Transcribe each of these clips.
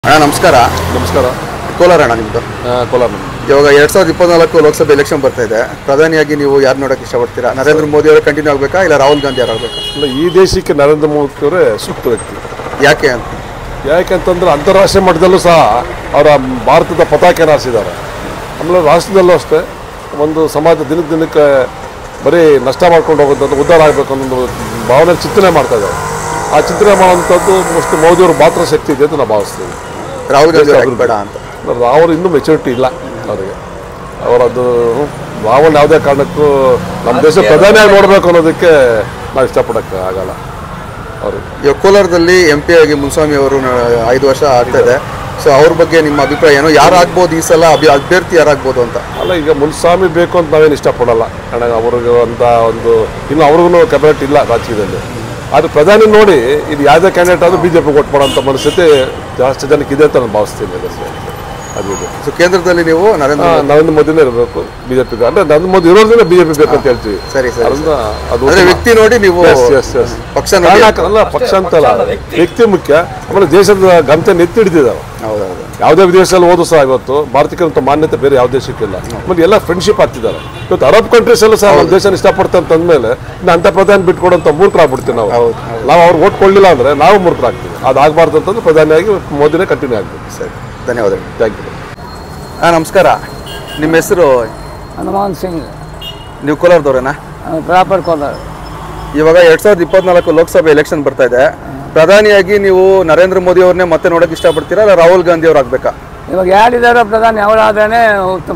ಅಣ್ಣ ನಮಸ್ಕಾರ ನಮಸ್ಕಾರ ಕೋಲಾರ ಅಣ್ಣ ನಿಮ್ಮದು ಆ, ಕೋಲಾರ ನಮ್ದು. ಇವಾಗ ಎರಡ್ ಸಾವಿರದ ಇಪ್ಪತ್ನಾಲ್ಕು ಲೋಕಸಭೆ ಎಲೆಕ್ಷನ್ ಬರ್ತಾ ಇದೆ ಪ್ರಧಾನಿಯಾಗಿ ನೀವು ಯಾರು ನೋಡಕ್ಕೆ ಇಷ್ಟಪಡ್ತೀರಾ ನರೇಂದ್ರ ಮೋದಿ ಅವರು ಕಂಟಿನ್ಯೂ ಆಗಬೇಕಾ ಇಲ್ಲ ರಾಹುಲ್ ಗಾಂಧಿ ಯಾರು ಆಗ್ಬೇಕಾ ಇಲ್ಲ ಈ ದೇಶಕ್ಕೆ ನರೇಂದ್ರ ಮೋದಿ ಅವರೇ ಸೂಕ್ತ ವ್ಯಕ್ತಿ ಯಾಕೆ ಅಂತ ಯಾಕೆಂತಂದ್ರೆ ಅಂತಾರಾಷ್ಟ್ರೀಯ ಮಟ್ಟದಲ್ಲೂ ಸಹ ಅವರ ಭಾರತದ ಪತಾಕೆಯನ್ನು ಹಾರಿಸಿದ್ದಾರೆ ಆಮೇಲೆ ರಾಷ್ಟ್ರದಲ್ಲೂ ಅಷ್ಟೇ ಒಂದು ಸಮಾಜ ದಿನಕ್ಕೆ ದಿನಕ್ಕೆ ಬರೀ ನಷ್ಟ ಮಾಡ್ಕೊಂಡು ಹೋಗೋದಂತ ಉದ್ಧಾರ ಆಗಬೇಕು ಅನ್ನೋ ಒಂದು ಭಾವನೆ ಚಿಂತನೆ ಮಾಡ್ತಾ ಇದ್ದಾರೆ ಆ ಚಿಂತನೆ ಮಾಡುವಂಥದ್ದು ಮೋಸ್ಟ್ ಮೋದಿಯವ್ರ ಮಾತ್ರ ಶಕ್ತಿ ಇದೆ ಅಂತ ನಾವು ಭಾವಿಸ್ತೀವಿ ರಾಹುಲ್ ಗಾಂಧಿ ಅವ್ರು ಬೇಡ ಅಂತ ಅವರು ಇನ್ನೂ ಮೆಚುರಿಟಿ ಇಲ್ಲ ಅವರಿಗೆ ಅವರದ್ದು ರಾವಣ ಯಾವುದೇ ಕಾರಣಕ್ಕೂ ನಮ್ಮ ದೇಶ ಪ್ರಧಾನಿಯಾಗಿ ನೋಡಬೇಕು ಅನ್ನೋದಕ್ಕೆ ನಾವು ಇಷ್ಟಪಡೋಕ್ಕೆ ಆಗಲ್ಲ ಅವ್ರಿಗೆ ಇವಾಗ ಕೋಲಾರದಲ್ಲಿ ಎಂ ಪಿ ಆಗಿ ಮುನ್ಸ್ವಾಮಿ ಅವರು ನ- ಐದು ವರ್ಷ ಆಗ್ತಾ ಇದೆ ಸೊ ಅವ್ರ ಬಗ್ಗೆ ನಿಮ್ಮ ಅಭಿಪ್ರಾಯ ಏನು ಯಾರು ಆಗ್ಬೋದು ಈ ಸಲ ಅಭಿ ಅಭ್ಯರ್ಥಿ ಯಾರಾಗ್ಬೋದು ಅಂತ ಅಲ್ಲ ಈಗ ಮುನ್ಸ್ವಾಮಿ ಬೇಕು ಅಂತ ನಾವೇನು ಇಷ್ಟಪಡಲ್ಲ ಯಾಕಂದ್ರೆ ಅವ್ರಿಗೆ ಅಂತ ಒಂದು ಇನ್ನು ಅವ್ರಿಗೂ ಕೆಪಾಸಿಟಿ ಇಲ್ಲ ರಾಜಕೀಯದಲ್ಲಿ ಆದರೆ ಪ್ರಧಾನಿ ನೋಡಿ ಇದು ಯಾವುದೇ ಕ್ಯಾಂಡಿಡೇಟ್ ಆದರೂ ಬಿ ಜೆ ಪಿ ಕೊಟ್ಟು ಮಾಡೋಂಥ ಮನಸ್ಥಿತಿ ಜಾಸ್ತಿ ಜನಕ್ಕೆ ಇದೆ ಅಂತ ನಾನು ಭಾವಿಸ್ತೀನಿ ಅದಕ್ಕೆ ಅದು ಇದು ಸೊ ಕೇಂದ್ರದಲ್ಲಿ ನೀವು ನರೇಂದ್ರ ಆ, ನರೇಂದ್ರ ಮೋದಿನೇ ಇರಬೇಕು ಬಿ ಜೆ ಪಿಗೆ ಅಂದರೆ ನರೇಂದ್ರ ಮೋದಿ ಇರೋದ್ರಿಂದ ಬಿ ಜೆ ಪಿ ಬೇಕು ಅಂತ ಹೇಳ್ತೀವಿ ಸರಿ ಸರಿ ಅದರಿಂದ ಅದು ಅಂದ್ರೆ ವ್ಯಕ್ತಿ ನೋಡಿ ನೀವು Yes, yes, yes. ಪಕ್ಷ ನೋಡಿ ಕಾರಣ ಅಲ್ಲ ಪಕ್ಷ ಅಂತಲ್ಲ ವ್ಯಕ್ತಿ ಮುಖ್ಯ ಆಮೇಲೆ ದೇಶದ ಗಮನ ಎತ್ತಿ ಹಿಡಿದಿದ್ದಾರೆ ಹೌದೌದು ಯಾವುದೇ ವಿದೇಶದಲ್ಲಿ ಹೋದ್ರು ಸಹ ಇವತ್ತು ಭಾರತೀಯರಂತ ಮಾನ್ಯತೆ ಬೇರೆ ಯಾವ ದೇಶಕ್ಕಿಲ್ಲ ಮತ್ತೆ ಎಲ್ಲ ಫ್ರೆಂಡ್ಶಿಪ್ ಆಗ್ತಿದ್ದಾರೆ ಇವತ್ತು ಅರಬ್ ಕಂಟ್ರೀಸ್ ಎಲ್ಲ ಸಹ ನಮ್ಮ ದೇಶನ ಇಷ್ಟಪಡ್ತಾರೆ ಅಂತಂದ್ಮೇಲೆ ಇನ್ನು ಅಂತ ಪ್ರಧಾನಿ ಬಿಟ್ಕೊಡಂತ ಮೂರ್ಖರಾಗ್ಬಿಡ್ತೀವಿ ನಾವು ಹೌದು, ನಾವು ಅವ್ರು ಓಟ್ ಕೊಡಲಿಲ್ಲ ಅಂದ್ರೆ ನಾವು ಮೂರ್ಖರಾಗ್ತೀವಿ ಅದಾಗಬಾರ್ದು ಅಂತಂದ್ರೆ ಪ್ರಧಾನಿಯಾಗಿ ಮೋದಿನೇ ಕಂಟಿನ್ಯೂ ಆಗ್ಬೇಕು ಸರಿ ಧನ್ಯವಾದಗಳು ಥ್ಯಾಂಕ್ ಯು ಹಾಂ ನಮಸ್ಕಾರ ನಿಮ್ಮ ಹೆಸರು ಹನುಮಾನ್ ಸಿಂಗ್ ನೀವು ಕೋಲಾರದವ್ರೇನಾ ಪ್ರಾಪರ್ ಕೋಲಾರ ಇವಾಗ ಎರಡ್ ಸಾವಿರದ ಇಪ್ಪತ್ನಾಲ್ಕು ಲೋಕಸಭೆ ಎಲೆಕ್ಷನ್ ಬರ್ತಾ ಇದೆ ಪ್ರಧಾನಿಯಾಗಿ ನೀವು ನರೇಂದ್ರ ಮೋದಿ ಅವ್ರನ್ನೇ ಮತ್ತೆ ನೋಡಕ್ ಇಷ್ಟಪಡ್ತೀರಾ ಇಲ್ಲ ರಾಹುಲ್ ಗಾಂಧಿ ಅವ್ರು ಆಗ್ಬೇಕಾ ಇವಾಗ ಯಾರಿದ್ದಾರೋ ಪ್ರಧಾನಿ ಅವರಾದ್ರೇ ಉತ್ತಮ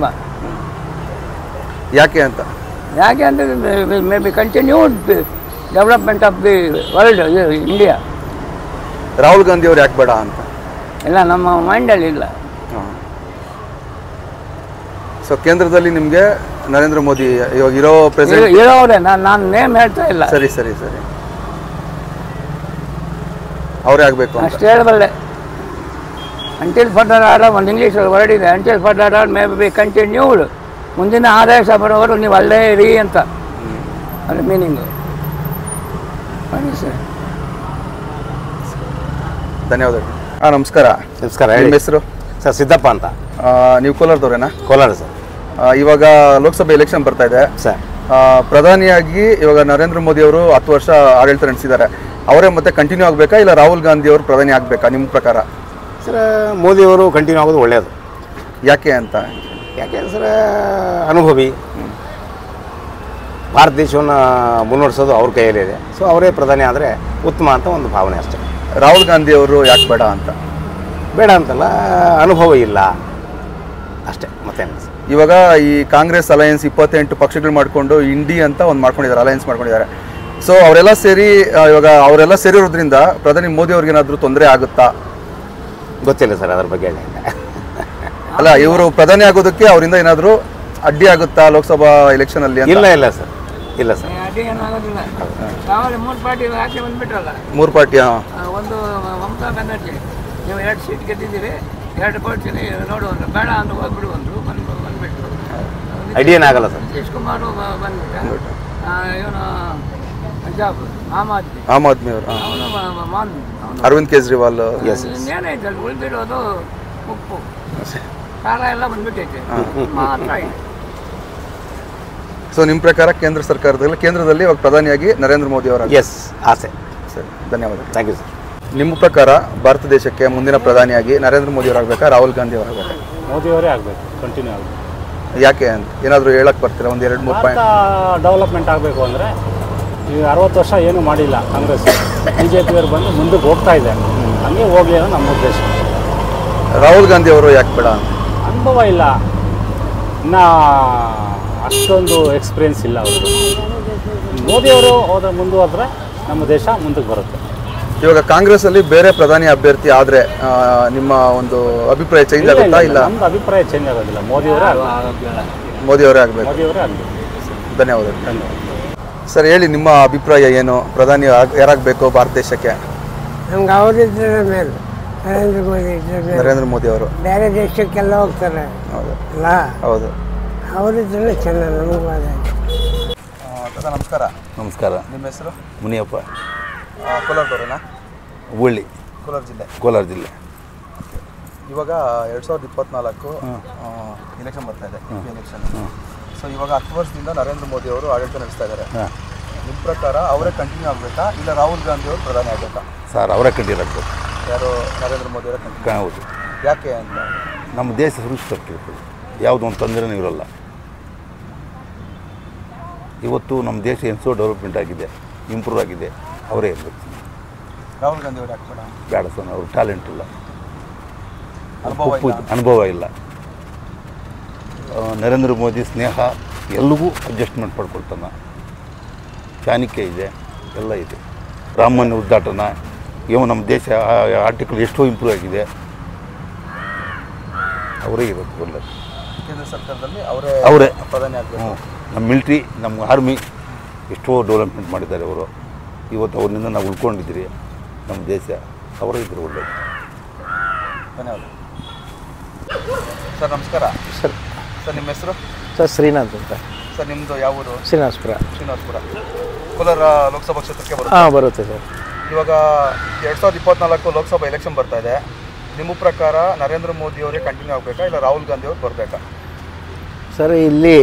ಯಾಕೆ ಅಂತ ಯಾಕೆ ಅಂದರೆ may be continued development of the world India Rahul Gandhi ಅವ್ರು ಯಾಕೆ ಬೇಡ ಅಂತ ಇಲ್ಲ ನಮ್ಮ ಮೈಂಡಲ್ಲಿ ಇಲ್ಲ ಸೊ ಕೇಂದ್ರದಲ್ಲಿ ನಿಮಗೆ ನರೇಂದ್ರ ಮೋದಿ ಇವಾಗ ಇರೋ ಪ್ರೆಸಿಡೆಂಟ್ ಇರೋವ್ರೆ ನಾನು ನಾನು ನೇಮ್ ಹೇಳ್ತಾ ಇಲ್ಲ ಸರಿ ಸರಿ ಸರಿ ಅವರೇ ಆಗ್ಬೇಕು ಅಂತ ಅಷ್ಟು ಹೇಳಬಲ್ಲೆ ಅಂಟಿಲ್ ಫರ್ದರ್ ಆರ್ಡರ್ ಒಂದು ಇಂಗ್ಲೀಷಲ್ಲಿ ವರ್ಡ್ ಇದೆ until further order may be continued ಮುಂದಿನ ಆದೇಶ ಬರೋವರು ನೀವು ಅಲ್ಲೇ ಇರಿ ಅಂತ ಅದು ಮೀನಿಂಗು ಸರ್ ಧನ್ಯವಾದಗಳು ಹಾಂ ನಮಸ್ಕಾರ ನಮಸ್ಕಾರ ನಿಮ್ಮ ಹೇಳಿ ಹೆಸರು ಸರ್ ಸಿದ್ದಪ್ಪ ಅಂತ ಆ, ನೀವು ಕೋಲಾರದವ್ರೇನಾ ಕೋಲಾರ ಸರ್ ಆ, ಇವಾಗ ಲೋಕಸಭೆ ಎಲೆಕ್ಷನ್ ಬರ್ತಾ ಇದೆ ಸರ್ ಆ, ಪ್ರಧಾನಿಯಾಗಿ ಇವಾಗ ನರೇಂದ್ರ ಮೋದಿ ಅವರು ಹತ್ತು ವರ್ಷ ಆಡಳಿತ ನಡೆಸಿದ್ದಾರೆ ಅವರೇ ಮತ್ತೆ ಕಂಟಿನ್ಯೂ ಆಗಬೇಕಾ ಇಲ್ಲ ರಾಹುಲ್ ಗಾಂಧಿ ಅವರು ಪ್ರಧಾನಿ ಆಗಬೇಕಾ ನಿಮ್ಮ ಪ್ರಕಾರ ಸರ್ ಮೋದಿಯವರು ಕಂಟಿನ್ಯೂ ಆಗೋದು ಒಳ್ಳೆಯದು ಯಾಕೆ ಅಂತ ಯಾಕೆ ಸರ್ ಅನುಭವಿ ಭಾರತ ದೇಶವನ್ನು ಮುನ್ನಡೆಸೋದು ಅವ್ರ ಕೈಯಲ್ಲಿದೆ ಸೊ ಅವರೇ ಪ್ರಧಾನಿ ಆದರೆ ಉತ್ತಮ ಅಂತ ಒಂದು ಭಾವನೆ ಅಷ್ಟೇ ರಾಹುಲ್ ಗಾಂಧಿ ಅವರು ಯಾಕೆ ಬೇಡ ಅಂತ ಬೇಡ ಅಂತಲ್ಲ ಅನುಭವ ಇಲ್ಲ ಅಷ್ಟೇ ಮತ್ತೇನು ಸರ್ ಇವಾಗ ಈ ಕಾಂಗ್ರೆಸ್ ಅಲಯನ್ಸ್ ಇಪ್ಪತ್ತೆಂಟು ಪಕ್ಷಗಳು ಮಾಡಿಕೊಂಡು ಇಂಡಿ ಅಂತ ಒಂದು ಮಾಡ್ಕೊಂಡಿದ್ದಾರೆ ಅಲಯನ್ಸ್ ಮಾಡ್ಕೊಂಡಿದ್ದಾರೆ ಸೊ ಅವರೆಲ್ಲ ಸೇರಿ ಆ, ಇವಾಗ ಅವರೆಲ್ಲ ಸೇರಿರೋದ್ರಿಂದ ಪ್ರಧಾನಿ ಮೋದಿ ಅವ್ರಿಗೆ ಏನಾದರೂ ತೊಂದರೆ ಆಗುತ್ತಾ ಗೊತ್ತಿಲ್ಲ ಸರ್ ಅದ್ರ ಬಗ್ಗೆ ಹೇಳಿ ಅಲ್ಲ ಇವರು ಪ್ರಧಾನಿ ಆಗೋದಕ್ಕೆ ಅವರಿಂದ ಏನಾದರೂ ಅಡ್ಡಿ ಆಗುತ್ತಾ ಲೋಕಸಭಾ ಎಲೆಕ್ಷನ್ ಅಲ್ಲಿ ಅಂತ? ಇಲ್ಲ ಇಲ್ಲ ಸರ್ ಇಲ್ಲ ಸರ್ ಅದೇನಾಗೋದಿಲ್ಲ ನಾವಲ್ಲಿ ಮೂರು ಪಾರ್ಟಿ ಆಚೆ ಬಂದ್ಬಿಟ್ರಲ್ಲ ಮೂರು ಪಾರ್ಟಿ ಆ, ಒಂದು ಮಮತಾ ಬ್ಯಾನರ್ಜಿ ನೀವು ಎರಡು ಸೀಟ್ ಗೆದ್ದಿದ್ದೀರಿ ಎರಡು ಕೊಡ್ತೀನಿ ನೋಡು ಒಂದು ಬೇಡ ಅಂತ ಹೋಗ್ಬಿಡು ಅಂದರು ಬಂದು ಬಂದ್ಬಿಟ್ರು ಐಡಿಯಾ ಏನಾಗಲ್ಲ ಸರ್ ನಿತೀಶ್ ಕುಮಾರು ಬ- ಬಂದ್ಬಿಟ್ಟ ಇವನು ಪಂಜಾಬ್ ಆಮ್ ಆದ್ಮಿ ಆಮ್ ಆದ್ಮಿ ಅವರು ಅವನು ಮಾನ್ ಅವನು ಅರವಿಂದ್ ಕೇಜ್ರಿವಾಲ್ ಇನ್ನೇನೈತೆ ಅಲ್ಲಿ ಉಳಿದಿರೋದು ಉಪ್ಪು ಖಾರ ಎಲ್ಲ ಬಂದ್ಬಿಟ್ಟೈತೆ ಮಾತ್ರ ಇದೆ ಸೊ ನಿಮ್ಮ ಪ್ರಕಾರ ಕೇಂದ್ರ ಸರ್ಕಾರದಲ್ಲಿ ಕೇಂದ್ರದಲ್ಲಿ ಇವಾಗ ಪ್ರಧಾನಿಯಾಗಿ ನರೇಂದ್ರ ಮೋದಿ ಅವರ ಎಸ್ ಆಸೆ ಸರಿ ಧನ್ಯವಾದಗಳು ಥ್ಯಾಂಕ್ ಯು ಸರ್ ನಿಮ್ಮ ಪ್ರಕಾರ ಭಾರತ ದೇಶಕ್ಕೆ ಮುಂದಿನ ಪ್ರಧಾನಿಯಾಗಿ ನರೇಂದ್ರ ಮೋದಿ ಅವರಾಗಬೇಕಾ ರಾಹುಲ್ ಗಾಂಧಿ ಅವರಾಗಬೇಕಾ ಮೋದಿಯವರೇ ಆಗಬೇಕು ಕಂಟಿನ್ಯೂ ಆಗಬೇಕು ಯಾಕೆ ಅಂತ ಏನಾದರೂ ಹೇಳಕ್ ಬರ್ತೀರಾ ಒಂದು ಎರಡು ಮೂರು ಭಾರತ ಪಾಯಿಂಟ್ ಡೆವಲಪ್ಮೆಂಟ್ ಆಗಬೇಕು ಅಂದರೆ ಈಗ ಅರವತ್ತು ವರ್ಷ ಏನೂ ಮಾಡಿಲ್ಲ ಕಾಂಗ್ರೆಸ್ ಬಿ ಜೆ ಪಿಯವರು ಬಂದು ಮುಂದಕ್ಕೆ ಹೋಗ್ತಾ ಇದೆ ಹಂಗೆ ಹೋಗಲಿ ಅನ್ನೋ ನಮ್ಮ ಉದ್ದೇಶ ರಾಹುಲ್ ಗಾಂಧಿ ಅವರು ಯಾಕೆ ಬೇಡ ಅಂತ ಅನುಭವ ಇಲ್ಲ ಇನ್ನು ಅಷ್ಟೊಂದು ಎಕ್ಸ್ಪೀರಿಯನ್ಸ್ ಇಲ್ಲ ಅವ್ರಿಗೆ ಮೋದಿಯವರು ಹೋದ ಮುಂದುವರೆದ್ರೆ ನಮ್ಮ ದೇಶ ಮುಂದಕ್ಕೆ ಬರುತ್ತೆ ಇವಾಗ ಕಾಂಗ್ರೆಸ್ ಅಲ್ಲಿ ಬೇರೆ ಪ್ರಧಾನಿ ಅಭ್ಯರ್ಥಿ ಆದ್ರೆ ಆ, ನಿಮ್ಮ ಒಂದು ಅಭಿಪ್ರಾಯ ಚೇಂಜ್ ಆಗುತ್ತಾ ಇಲ್ಲ ನಮ್ದು ಅಭಿಪ್ರಾಯ ಚೇಂಜ್ ಆಗೋದಿಲ್ಲ ಮೋದಿಯವರೇ ಆಗಬೇಕು ಮೋದಿ ಅವರೇ ಆಗ್ಬೇಕು ಮೋದಿಯವರೇ ಆಗಬೇಕು ಧನ್ಯವಾದಗಳು ಧನ್ಯವಾದ ಸರ್ ಹೇಳಿ ನಿಮ್ಮ ಅಭಿಪ್ರಾಯ ಏನು ಪ್ರಧಾನಿ ಆಗ್- ಯಾರಾಗಬೇಕು ಭಾರತ ದೇಶಕ್ಕೆ ನಮ್ಗೆ ಅವರಿದ್ರೆ ಮೇಲೆ ನರೇಂದ್ರ ಮೋದಿ ಇದ್ರೆ ಮೇಲೆ ನರೇಂದ್ರ ಮೋದಿ ಅವರು ಬೇರೆ ದೇಶಕ್ಕೆಲ್ಲ ಹೋಗ್ತಾರೆ ಹೌದು ಅಲ್ಲ ಹೌದು ಅವರಿದ್ರೆ ಚೆನ್ನ ನಮಗೂ ಅದೇ ನಮಸ್ಕಾರ ನಮಸ್ಕಾರ ನಿಮ್ಮ ಹೆಸರು ಮುನಿಯಪ್ಪ ಕೋಲಾರದವರೇನಾ ಹುಬ್ಬಳ್ಳಿ ಕೋಲಾರ ಜಿಲ್ಲೆ ಕೋಲಾರ ಜಿಲ್ಲೆ ಇವಾಗ ಎರಡ್ ಸಾವಿರದ ಇಪ್ಪತ್ನಾಲ್ಕು ಎಲೆಕ್ಷನ್ ಬರ್ತಾ ಇದೆ ಎಲೆಕ್ಷನ್ ಸೊ ಇವಾಗ ಹತ್ತು ವರ್ಷದಿಂದ ನರೇಂದ್ರ ಮೋದಿ ಅವರು ಆಡಳಿತ ನಡೆಸ್ತಾ ಇದ್ದಾರೆ ನಿಮ್ಮ ಪ್ರಕಾರ ಅವರೇ ಕಂಟಿನ್ಯೂ ಆಗಬೇಕಾ ಇಲ್ಲ ರಾಹುಲ್ ಗಾಂಧಿ ಅವರು ಪ್ರಧಾನಿ ಆಗಬೇಕಾ ಸರ್ ಅವರೇ ಕಂಡಿರಬೇಕು ಯಾರು ನರೇಂದ್ರ ಮೋದಿ ಅವರೇ ಕಂಟಿನ್ಯೂ ಹೌದು ಯಾಕೆ ಅಂತ ನಮ್ಮ ದೇಶ ಸುರಕ್ಷಿತವಾಗಿರ್ತದೆ ಯಾವುದೋ ಒಂದು ತೊಂದರೆನೂ ಇರೋಲ್ಲ ಇವತ್ತು ನಮ್ಮ ದೇಶ ಎನ್ಸೋ ಡೆವಲಪ್ಮೆಂಟ್ ಆಗಿದೆ ಇಂಪ್ರೂವ್ ಆಗಿದೆ ಅವರೇ ಇರಬೇಕು ರಾಹುಲ್ ಗಾಂಧಿ ಅವರು ಯಾಕೆ ಬೇಡ ಬೇಡ ಸರ್ ಅವ್ರ ಟ್ಯಾಲೆಂಟ್ ಇಲ್ಲ ಅನುಭವ ಉಪ್ಪು ಇಲ್ಲ ಅನುಭವ ಇಲ್ಲ ಆ, ನರೇಂದ್ರ ಮೋದಿ ಸ್ನೇಹ ಎಲ್ಲಿಗೂ ಅಡ್ಜಸ್ಟ್ಮೆಂಟ್ ಪಡ್ಕೊಳ್ತಾನೆ ಚಾಣಕ್ಯ ಇದೆ ಎಲ್ಲ ಇದೆ ರಾಮನ ಉದ್ದಾಟನ ಇವು ನಮ್ಮ ದೇಶ ಆರ್ಟಿಕಲ್ ಎಷ್ಟೋ ಇಂಪ್ರೂವ್ ಆಗಿದೆ ಅವರೇ ಇರಬೇಕು ಒಳ್ಳೆಯದು ಕೇಂದ್ರ ಸರ್ಕಾರದಲ್ಲಿ ಅವರೇ ಅವರೇ. ಪ್ರಧಾನಿ ಆಗಬೇಕು ಹ್ಞೂ ನಮ್ಮ ಮಿಲ್ಟ್ರಿ ನಮ್ಮ ಆರ್ಮಿ ಎಷ್ಟೋ ಡೆವಲಪ್ಮೆಂಟ್ ಮಾಡಿದ್ದಾರೆ ಅವರು ಇವತ್ತು ಅವರಿಂದ ನಾವು ಉಳ್ಕೊಂಡಿದ್ದೀರಿ ನಮ್ಮ ದೇಶ ಅವರೇ ಇದ್ರು ಒಳ್ಳೆಯದು ಧನ್ಯವಾದ ಸರ್ ನಮಸ್ಕಾರ ಸರ್ ಸರ್ ನಿಮ್ಮ ಹೆಸರು ಸರ್ ಶ್ರೀನಾಥ್ ಅಂತ ಸರ್ ನಿಮ್ಮದು ಯಾವ ಊರು ಶ್ರೀನಿವಾಸಪುರ ಶ್ರೀನಿವಾಸಪುರ ಕೋಲಾರ ಲೋಕಸಭಾ ಕ್ಷೇತ್ರಕ್ಕೆ ಬರುತ್ತೆ ಹಾಂ ಬರುತ್ತೆ ಸರ್ ಇವಾಗ ಎರಡು ಸಾವಿರದ ಇಪ್ಪತ್ನಾಲ್ಕು ಲೋಕಸಭಾ ಎಲೆಕ್ಷನ್ ಬರ್ತಾ ಇದೆ ನಿಮ್ಮ ಪ್ರಕಾರ ನರೇಂದ್ರ ಮೋದಿ ಅವರೇ ಕಂಟಿನ್ಯೂ ಆಗಬೇಕಾ ಇಲ್ಲ ರಾಹುಲ್ ಗಾಂಧಿ ಅವ್ರು ಬರಬೇಕಾ ಸರ್ ಇಲ್ಲಿ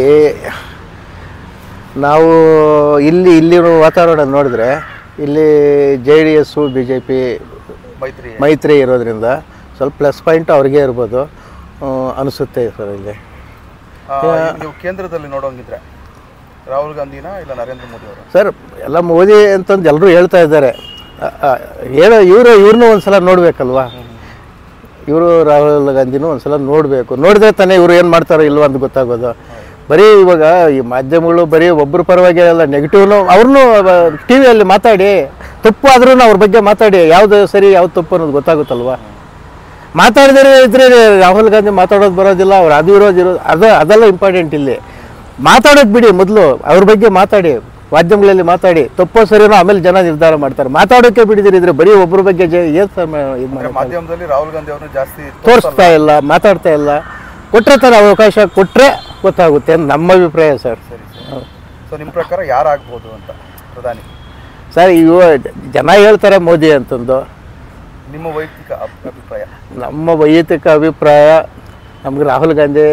ನಾವು ಇಲ್ಲಿ ಇಲ್ಲಿರೋ ವಾತಾವರಣ ನೋಡಿದ್ರೆ ಇಲ್ಲಿ J D S B J P ಮೈತ್ರಿ ಮೈತ್ರಿ ಇರೋದ್ರಿಂದ ಸ್ವಲ್ಪ ಪ್ಲಸ್ ಪಾಯಿಂಟ್ ಅವ್ರಿಗೆ ಇರ್ಬೋದು ಆ, ಅನಿಸುತ್ತೆ ಸರ್ ಇಲ್ಲಿ ಆ, ನೀವು ಕೇಂದ್ರದಲ್ಲಿ ನೋಡೋಂಗಿದ್ರೆ ರಾಹುಲ್ ಗಾಂಧಿನ ಇಲ್ಲ ನರೇಂದ್ರ ಮೋದಿ ಅವರು ಸರ್ ಎಲ್ಲ ಮೋದಿ ಅಂತಂದು ಎಲ್ಲರೂ ಹೇಳ್ತಾ ಇದ್ದಾರೆ ಆ, ಆ, ಹೇಳೋ ಇವರು ಇವ್ರನ್ನೂ ಒಂದ್ಸಲ ನೋಡಬೇಕಲ್ವಾ ಇವರು ರಾಹುಲ್ ಗಾಂಧಿನೂ ಒಂದ್ಸಲ ನೋಡಬೇಕು ನೋಡಿದ್ರೆ ತಾನೇ ಇವರು ಏನು ಮಾಡ್ತಾರೋ ಇಲ್ವೋ ಅಂತ ಗೊತ್ತಾಗೋದು ಬರೀ ಇವಾಗ ಈ ಮಾಧ್ಯಮಗಳು ಬರೀ ಒಬ್ಬರ ಪರವಾಗಿ ಎಲ್ಲ ನೆಗೆಟಿವ್ನು ಅವ್ರನ್ನೂ ಟಿ ವಿಯಲ್ಲಿ ಮಾತಾಡಿ ತಪ್ಪು ಆದ್ರೂ ಅವ್ರ ಬಗ್ಗೆ ಮಾತಾಡಿ ಯಾವುದು ಸರಿ ಯಾವ್ದು ತಪ್ಪು ಅನ್ನೋದು ಗೊತ್ತಾಗುತ್ತಲ್ವಾ ಮಾತಾಡಿದ್ರೆ ಇದ್ರೆ ರಾಹುಲ್ ಗಾಂಧಿ ಮಾತಾಡೋದು ಬರೋದಿಲ್ಲ ಅವ್ರು ಅದು ಇರೋದು ಇರೋದು ಅದು ಅದೆಲ್ಲ ಇಂಪಾರ್ಟೆಂಟ್ ಇಲ್ಲಿ ಮಾತಾಡೋದು ಬಿಡಿ ಮೊದಲು ಅವ್ರ ಬಗ್ಗೆ ಮಾತಾಡಿ ಮಾಧ್ಯಮಗಳಲ್ಲಿ ಮಾತಾಡಿ ತಪ್ಪೋ ಸರಿನೋ ಆಮೇಲೆ ಜನ ನಿರ್ಧಾರ ಮಾಡ್ತಾರೆ ಮಾತಾಡೋಕೆ ಬಿಡಿದಿರಿ ಇದ್ರೆ ಬರೀ ಒಬ್ಬರ ಬಗ್ಗೆ ಜ ಏನು ಸರ್ ಇದು ಅಂದ್ರೆ ಮಾಡಿ ಮಾಧ್ಯಮದಲ್ಲಿ ರಾಹುಲ್ ಗಾಂಧಿ ಅವ್ರನ್ನ ಜಾಸ್ತಿ ತೋರಿಸ್ತಾ ಇಲ್ಲ ಮಾತಾಡ್ತಾ ಇಲ್ಲ ಕೊಟ್ಟರೆ ಥರ ಅವಕಾಶ ಕೊಟ್ಟರೆ ಗೊತ್ತಾಗುತ್ತೆ ಅಂತ ನಮ್ಮ ಅಭಿಪ್ರಾಯ ಸರ್ ಸರಿ ಸರಿ ಸೊ ನಿಮ್ಮ ಪ್ರಕಾರ ಯಾರಾಗ್ಬೋದು ಅಂತ ಪ್ರಧಾನಿ ಸರ್ ಇವು ಜನ ಹೇಳ್ತಾರೆ ಮೋದಿ ಅಂತಂದು ನಿಮ್ಮ ವೈಯಕ್ತಿಕ ಅಭಿ- ಅಭಿಪ್ರಾಯ ನಮ್ಮ ವೈಯಕ್ತಿಕ ಅಭಿಪ್ರಾಯ ನಮ್ಗೆ ರಾಹುಲ್ ಗಾಂಧಿ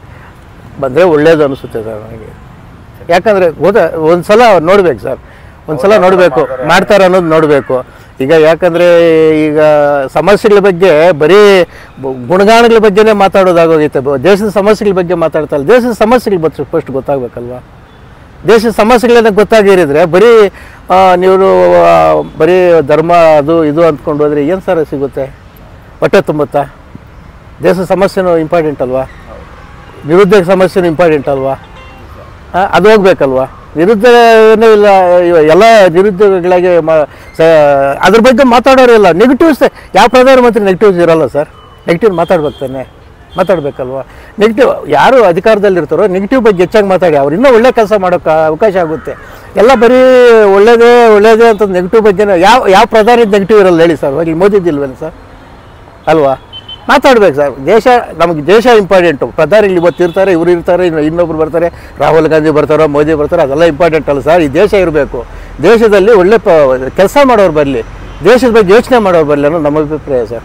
ಬಂದರೆ ಒಳ್ಳೇದು ಅನಿಸುತ್ತೆ ಸರ್ ನನಗೆ ಯಾಕಂದರೆ ಗೊತ್ತಾ ಒಂದು ಸಲ ನೋಡ್ಬೇಕು ಸರ್ ಒಂದು ಸಲ ನೋಡಬೇಕು ಮಾಡ್ತಾರೆ ಅನ್ನೋದು ನೋಡಬೇಕು ಈಗ ಯಾಕಂದರೆ ಈಗ ಸಮಸ್ಯೆಗಳ ಬಗ್ಗೆ ಬರೀ ಬ- ಗುಣಗಾನಗಳ ಬಗ್ಗೆನೇ ಮಾತಾಡೋದಾಗೋಗೈತೆ ಬ- ದೇಶದ ಸಮಸ್ಯೆಗಳ ಬಗ್ಗೆ ಮಾತಾಡ್ತಾ ಇಲ್ಲ ದೇಶದ ಸಮಸ್ಯೆಗಳು ಬತ್ ಫಸ್ಟ್ ಗೊತ್ತಾಗಬೇಕಲ್ವಾ ದೇಶದ ಸಮಸ್ಯೆಗಳನ್ನ ಗೊತ್ತಾಗಿರಿದ್ರೆ ಬರೀ ಆ, ನೀವು ಆ, ಬರೀ ಧರ್ಮ ಅದು ಇದು ಅಂದ್ಕೊಂಡು ಹೋದ್ರೆ ಏನು ಸರ್ ಸಿಗುತ್ತೆ ಹೊಟ್ಟೆ ತುಂಬುತ್ತಾ ದೇಶದ ಸಮಸ್ಯೆನೂ ಇಂಪಾರ್ಟೆಂಟ್ ಅಲ್ವಾ ನಿರುದ್ಯೋಗ ಸಮಸ್ಯೆನೂ ಇಂಪಾರ್ಟೆಂಟ್ ಅಲ್ವಾ ಆ, ಅದು ಹೋಗ್ಬೇಕಲ್ವಾ ನಿರುದ್ಯೋಗ ಏನೂ ಇಲ್ಲ ಇವ- ಎಲ್ಲ ನಿರುದ್ಯೋಗಿಗಳಿಗೆ ಮ ಸ ಅದ್ರ ಬಗ್ಗೆ ಮಾತಾಡೋರು ಇಲ್ಲ ನೆಗೆಟಿವ್ಸ್ ಯಾವ ಪ್ರಧಾನಮಂತ್ರಿ ನೆಗೆಟಿವ್ಸ್ ಇರಲ್ಲ ಸರ್ ನೆಗೆಟಿವ್ ಮಾತಾಡ್ಬೇಕು ತಾನೆ ಮಾತಾಡ್ಬೇಕಲ್ವಾ ನೆಗೆಟಿವ್ ಯಾರು ಅಧಿಕಾರದಲ್ಲಿರ್ತಾರೋ ನೆಗೆಟಿವ್ ಬಗ್ಗೆ ಹೆಚ್ಚಾಗಿ ಮಾತಾಡಿ ಅವ್ರು ಇನ್ನೂ ಒಳ್ಳೆ ಕೆಲಸ ಮಾಡೋಕ್ಕೆ ಅವಕಾಶ ಆಗುತ್ತೆ ಎಲ್ಲ ಬರೀ ಒಳ್ಳೇದೇ ಒಳ್ಳೇದೇ ಅಂತ ನೆಗೆಟಿವ್ ಬಗ್ಗೆನೇ ಯಾವ ಯಾವ ಪ್ರಧಾನಿ ನೆಗೆಟಿವ್ ಇರಲ್ಲ ಹೇಳಿ ಸರ್ ಹೋಗಿ ಮೋದಿದಿಲ್ವೇನು ಸರ್ ಅಲ್ವಾ ಮಾತಾಡ್ಬೇಕು ಸರ್ ದೇಶ ನಮಗೆ ದೇಶ ಇಂಪಾರ್ಟೆಂಟು ಪ್ರಧಾನಿಗಳು ಇವತ್ತು ಇರ್ತಾರೆ ಇವ್ರು ಇರ್ತಾರೆ ಇನ್ನು ಇನ್ನೊಬ್ರು ಬರ್ತಾರೆ ರಾಹುಲ್ ಗಾಂಧಿ ಬರ್ತಾರೋ ಮೋದಿ ಬರ್ತಾರೋ ಅದೆಲ್ಲ ಇಂಪಾರ್ಟೆಂಟ್ ಅಲ್ಲ ಸರ್ ಈ ದೇಶ ಇರಬೇಕು ದೇಶದಲ್ಲಿ ಒಳ್ಳೆ ಪ ಕೆಲಸ ಮಾಡೋರು ಬರಲಿ ದೇಶದ ಬಗ್ಗೆ ಯೋಚನೆ ಮಾಡೋರು ಬರಲಿ ಅನ್ನೋ ನಮ್ಮ ಅಭಿಪ್ರಾಯ sir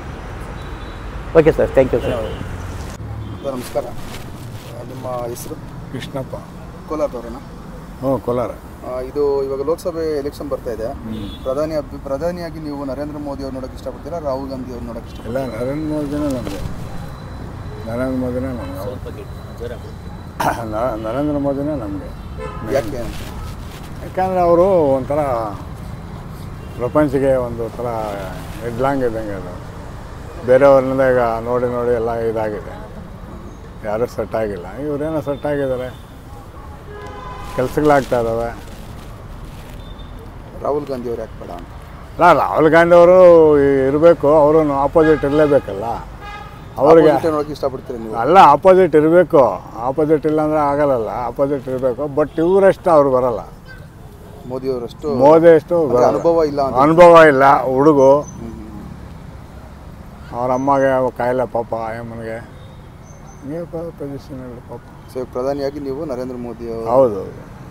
okay sir thank you sir sir ನಮಸ್ಕಾರ ನಿಮ್ಮ ಹೆಸರು ಕೃಷ್ಣಪ್ಪ ಕೋಲಾರದವರೇನಾ ಹ್ಞೂ ಕೋಲಾರ ಆ, ಇದು ಇವಾಗ ಲೋಕಸಭೆ ಎಲೆಕ್ಷನ್ ಬರ್ತಾ ಇದೆ ಪ್ರಧಾನಿ ಅಭಿ ಪ್ರಧಾನಿಯಾಗಿ ನೀವು ನರೇಂದ್ರ ಮೋದಿ ಅವ್ರು ನೋಡೋಕೆ ಇಷ್ಟಪಡ್ತೀರಾ ರಾಹುಲ್ ಗಾಂಧಿ ಅವ್ರು ನೋಡೋಕೆ ಇಷ್ಟ ಎಲ್ಲ ನರೇಂದ್ರ ಮೋದಿನೇ ನಮಗೆ ನರೇಂದ್ರ ಮೋದಿನೇ ನಮಗೆ ನ- ನರೇಂದ್ರ ಮೋದಿನೇ ನಮಗೆ ಯಾಕೆ ಅಂತ ಯಾಕಂದರೆ ಅವರು ಒಂಥರ ಪ್ರಪಂಚಕ್ಕೆ ಒಂದು ಥರ ಹೆಡ್ಲಾಂಗ್ ಇದ್ದಂಗೆ ಅದು ಬೇರೆಯವ್ರನ್ನೆಲ್ಲ ಈಗ ನೋಡಿ ನೋಡಿ ಎಲ್ಲ ಇದಾಗಿದೆ ಯಾರೂ ಸೆಟ್ ಆಗಿಲ್ಲ ಇವರೇನೋ ಸೆಟ್ ಆಗಿದ್ದಾರೆ ಕೆಲಸಗಳಾಗ್ತಾ ಇದ್ದಾವೆ ರಾಹುಲ್ ಗಾಂಧಿ ಅವ್ರು ಯಾಕೆ ಬೇಡ ಅಂತ ಅಲ್ಲ ರಾಹುಲ್ ಗಾಂಧಿ ಅವರು ಇರಬೇಕು ಅವರು ಆಪೋಸಿಟ್ ಇರಲೇಬೇಕಲ್ಲ ಅವ್ರಿಗೆ Opposite ನೋಡೋಕೆ ಇಷ್ಟಪಡ್ತೀರಾ ನೀವು ಅಲ್ಲ ಆಪೋಸಿಟ್ ಇರಬೇಕು ಆಪೋಸಿಟ್ ಇಲ್ಲ ಅಂದರೆ ಆಗಲ್ಲಲ್ಲ ಆಪೋಸಿಟ್ ಇರಬೇಕು ಬಟ್ ಇವರಷ್ಟು ಅವ್ರು ಬರಲ್ಲ ಮೋದಿ ಅವರಷ್ಟು ಮೋದಿ ಅಷ್ಟು ಅಂದ್ರೆ ಬರಲ್ಲ. ಅನುಭವ ಇಲ್ಲ ಅಂತ ಅನುಭವ ಇಲ್ಲ ಹುಡುಗು ಅವ್ರ ಅಮ್ಮಗೆ ಕಾಯಿಲೆ ಪಾಪ ಅಮ್ಮನಿಗೆ ಹಿಂಗೆ ಪೊಸಿಷನ್ ಇಲ್ಲ ಪಾಪ ಸೊ ಇವಾಗ ಪ್ರಧಾನಿಯಾಗಿ ನೀವು ನರೇಂದ್ರ ಮೋದಿ ಅವರು ಹೌದು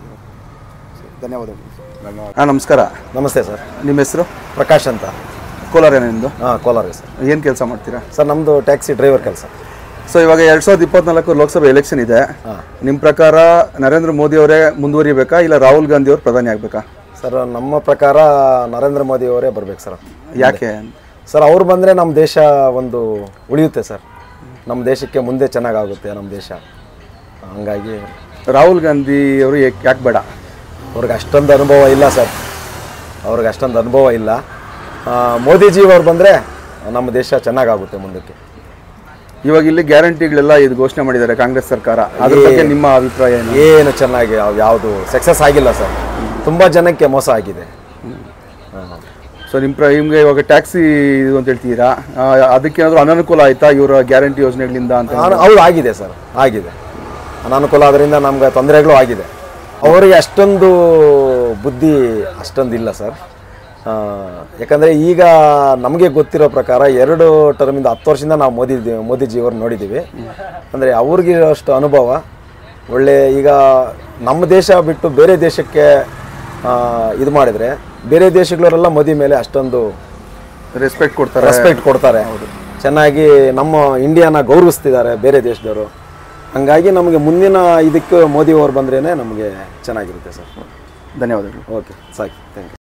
ಧನ್ಯವಾದಗಳು ಧನ್ಯವಾದ ಹಾಂ ನಮಸ್ಕಾರ ನಮಸ್ತೆ ಸರ್ ನಿಮ್ಮ ಹೆಸರು ಪ್ರಕಾಶ್ ಅಂತ ಕೋಲಾರ ನಿಮ್ಮದು ಹಾಂ ಕೋಲಾರ ಸರ್ ಏನು ಕೆಲಸ ಮಾಡ್ತೀರಾ ಸರ್ ನಮ್ಮದು ಟ್ಯಾಕ್ಸಿ ಡ್ರೈವರ್ ಕೆಲಸ ಸೊ ಇವಾಗ ಎರಡು ಸಾವಿರದ ಇಪ್ಪತ್ನಾಲ್ಕು ಲೋಕಸಭೆ ಎಲೆಕ್ಷನ್ ಇದೆ ನಿಮ್ಮ ಪ್ರಕಾರ ನರೇಂದ್ರ ಮೋದಿ ಅವರೇ ಮುಂದುವರಿಬೇಕಾ ಇಲ್ಲ ರಾಹುಲ್ ಗಾಂಧಿ ಅವರು ಪ್ರಧಾನಿ ಆಗಬೇಕಾ ಸರ್ ನಮ್ಮ ಪ್ರಕಾರ ನರೇಂದ್ರ ಮೋದಿ ಅವರೇ ಬರ್ಬೇಕು ಸರ್ ಯಾಕೆ ಸರ್ ಅವ್ರು ಬಂದರೆ ನಮ್ಮ ದೇಶ ಒಂದು ಉಳಿಯುತ್ತೆ ಸರ್ ನಮ್ಮ ದೇಶಕ್ಕೆ ಮುಂದೆ ಚೆನ್ನಾಗಾಗುತ್ತೆ ನಮ್ಮ ದೇಶ ಹಂಗಾಗಿ ರಾಹುಲ್ ಗಾಂಧಿ ಅವರು ಯಾಕೆ ಬೇಡ ಅವ್ರಿಗೆ ಅಷ್ಟೊಂದು ಅನುಭವ ಇಲ್ಲ ಸರ್ ಅವ್ರಿಗೆ ಅಷ್ಟೊಂದು ಅನುಭವ ಇಲ್ಲ ಆ, ಮೋದಿಜಿ ಅವ್ರು ಬಂದರೆ ನಮ್ಮ ದೇಶ ಚೆನ್ನಾಗಾಗುತ್ತೆ ಮುಂದಕ್ಕೆ ಇವಾಗ ಇಲ್ಲಿ ಗ್ಯಾರಂಟಿಗಳೆಲ್ಲ ಇದು ಘೋಷಣೆ ಮಾಡಿದ್ದಾರೆ ಕಾಂಗ್ರೆಸ್ ಸರ್ಕಾರ ಅದ್ರ ಬಗ್ಗೆ ನಿಮ್ಮ ಅಭಿಪ್ರಾಯ ಏನು ಏನು ಚೆನ್ನಾಗಿ ಯಾವುದು ಸಕ್ಸಸ್ ಆಗಿಲ್ಲ ಸರ್ ತುಂಬ ಜನಕ್ಕೆ ಮೋಸ ಆಗಿದೆ ಸೊ ನಿಮ್ಮ ಪ್ರ ನಿಮಗೆ ಇವಾಗ ಟ್ಯಾಕ್ಸಿ ಇದು ಅಂತ ಹೇಳ್ತೀರಾ ಆ, ಅದಕ್ಕೇನಾದ್ರೂ ಅನನುಕೂಲ ಆಯ್ತಾ ಇವರ ಗ್ಯಾರಂಟಿ ಯೋಜನೆಗಳಿಂದ ಅಂತ ನಾನು- ಹೌದು ಆಗಿದೆ ಸರ್ ಆಗಿದೆ ಅನಾನುಕೂಲ ಅದರಿಂದ ನಮ್ಗೆ ತೊಂದರೆಗಳು ಆಗಿದೆ ಅವರಿಗೆ ಅಷ್ಟೊಂದು ಬುದ್ಧಿ ಅಷ್ಟೊಂದು ಇಲ್ಲ ಸರ್ ಆ, ಯಾಕಂದರೆ ಈಗ ನಮಗೆ ಗೊತ್ತಿರೋ ಪ್ರಕಾರ ಎರಡು ಟರ್ಮಿಂದ ಹತ್ತು ವರ್ಷದಿಂದ ನಾವು ಮೋದಿ ಮೋದಿಜಿಯವ್ರು ನೋಡಿದ್ದೀವಿ ಅಂದರೆ ಅವ್ರಿಗಿರೋಷ್ಟು ಅನುಭವ ಒಳ್ಳೆ ಈಗ ನಮ್ಮ ದೇಶ ಬಿಟ್ಟು ಬೇರೆ ದೇಶಕ್ಕೆ ಆ, ಇದು ಮಾಡಿದರೆ ಬೇರೆ ದೇಶಗಳವರೆಲ್ಲ ಮೋದಿ ಮೇಲೆ ಅಷ್ಟೊಂದು ರೆಸ್ಪೆಕ್ಟ್ ಕೊಡ್ತಾರೆ ರೆಸ್ಪೆಕ್ಟ್ ಕೊಡ್ತಾರೆ ಚೆನ್ನಾಗಿ ನಮ್ಮ ಇಂಡಿಯಾನ ಗೌರವಿಸ್ತಿದ್ದಾರೆ ಬೇರೆ ದೇಶದವರು ಹಂಗಾಗಿ ನಮಗೆ ಮುಂದಿನ ಇದಕ್ಕೆ ಮೋದಿ ಅವರು ಬಂದ್ರೇ ನಮಗೆ ಚೆನ್ನಾಗಿರುತ್ತೆ ಸರ್ ಧನ್ಯವಾದಗಳು ಓಕೆ ಸಾಕು ಥ್ಯಾಂಕ್ ಯು